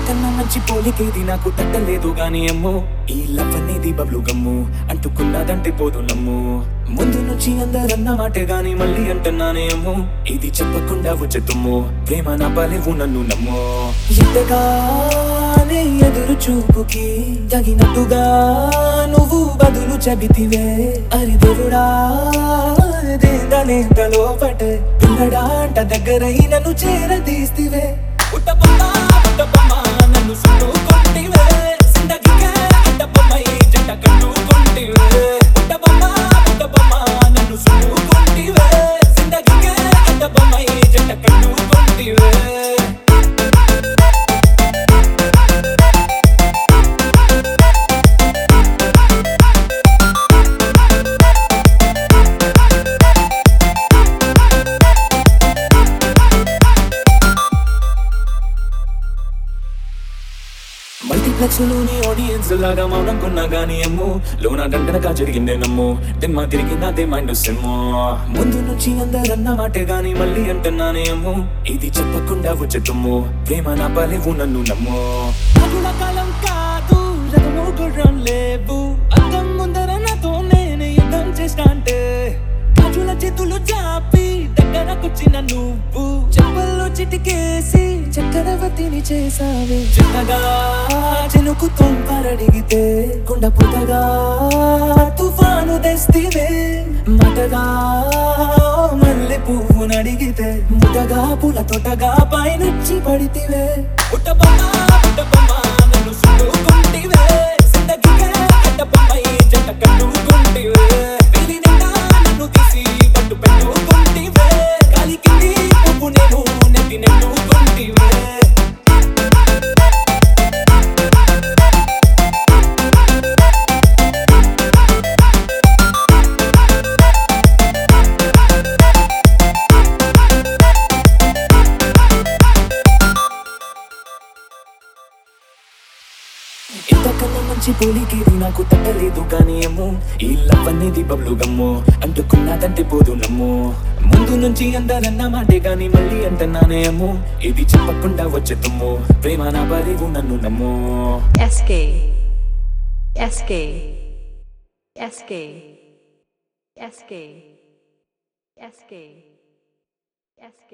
ఇంతకన్నా మంచి పోలికేది నాకు తట్టలేదు గాని అమ్మో ఈ లవ్ అనేది బబ్లు గమ్ము అంటుకున్నదంటే పోదు నమ్ము ముందు నుంచి అందరన్న మాటే గాని మళ్ళీ అంటున్నానే అమ్మో ఇది చెప్పకుండా వచ్చే తుమ్ము ప్రేమ నా బలేవు నన్ను నమ్ము ఎంతగానే ఎదురు చూపుకి తగినట్టుగా నువ్వు బదులు చెబితివే అరి దేవుడా దేదనేంతలో పటే పిల్లడా అంట దగ్గరై నన్ను చేరదీస్తివే ఉట్టబొమ్మ ఉట్టబొమ్మ నన్ను చుట్టుకుంటివే జిందగీకే అడ్డబొమ్మై జంట కట్టుకుంటివే ఉట్టబొమ్మ ఉట్టబొమ్మ నన్ను చుట్టుకుంటివే జిందగీకే అడ్డబొమ్మై జంట కట్టుకుంటివే మల్టీప్లెక్స్ లోని ఆడియన్స్ లాగా మౌనం కొన్నా గానీ అమ్ము లోన దండనగా జరిగిందే నమ్ము దిమ్మ తిరిగినదే మైండ్ సిమ్ము ముందు నుంచి అందరన్న మాటే గాని మళ్ళీ అంటున్నానే అమ్ము ఇది చెప్పకుండా వచ్చే తుమ్ము ప్రేమ నా బలేవు నన్ను నమ్ము అగుల కాలం కాదు రథము గుర్రం లేవు అద్దం ముందర నాతో నేను యుద్ధం చేస్తా అంటే గాజుల చేతులు చాపి దగ్గరకొచ్చిన నువ్వు చెప్పల్లో చిటికేసి చక్రవర్తిని చేసావే చిన్నగా చినుకు తొంపరడిగితే కుండ పుటగా తుఫాను తెస్తివే మటగా మల్లె పువ్వు నడిగితే ముటగా పుల తొటగా పైనుచ్చి పడితివే పుట్టబొమ్మ పుట్టబొమ్మ నన్ను చుట్టుకుంటివే జిందగీకే అడ్డబొమ్మై జంట కట్టుకుంటివే వీధి నిండా నన్ను తీసి పట్టు పెట్టుకుంటివే గాలి కింది పువ్వు నేను నెత్తి నెట్టుకుంటివే ఇంతకన్నా మంచి పోలికేది నాకు తట్టలేదు కానీ ఏమో ఈ లవ్ అనేది బబ్లు గమ్ము అంటుకున్నదంటే పోదు నమ్ము ముందు నుంచి అందరన్న మాటే గాని మళ్ళీ అంటున్నానే అమ్ము ఇది చెప్పకుండా వచ్చే తుమ్ము ప్రేమ నా బలేవు నన్ను నమ్ము SK SK SK SK SK SK